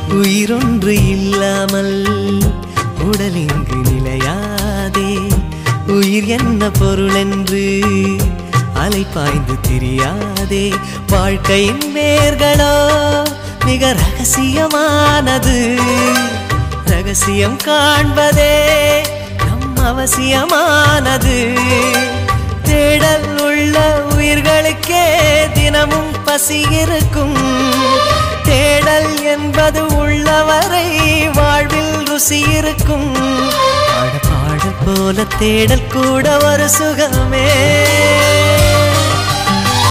உயிரொன்று இல்லாமல் உடல் இங்கு நிலையாதே உயிர் என்ன பொருள் என்று அலை பாய்ந்து திரியாதே வாழ்க்கையின் வேர்களோ மிக ரகசியமானது ரகசியம் காண்பதே நம் அவசியமானது தேடல் உள்ள உயிர்களுக்கே தினமும் பசி இருக்கும் தேடல் என்பது உள்ளவரை வாழ்வில் ருசி இருக்கும் பாட பாடல் போல தேடல் கூட ஒரு சுகமே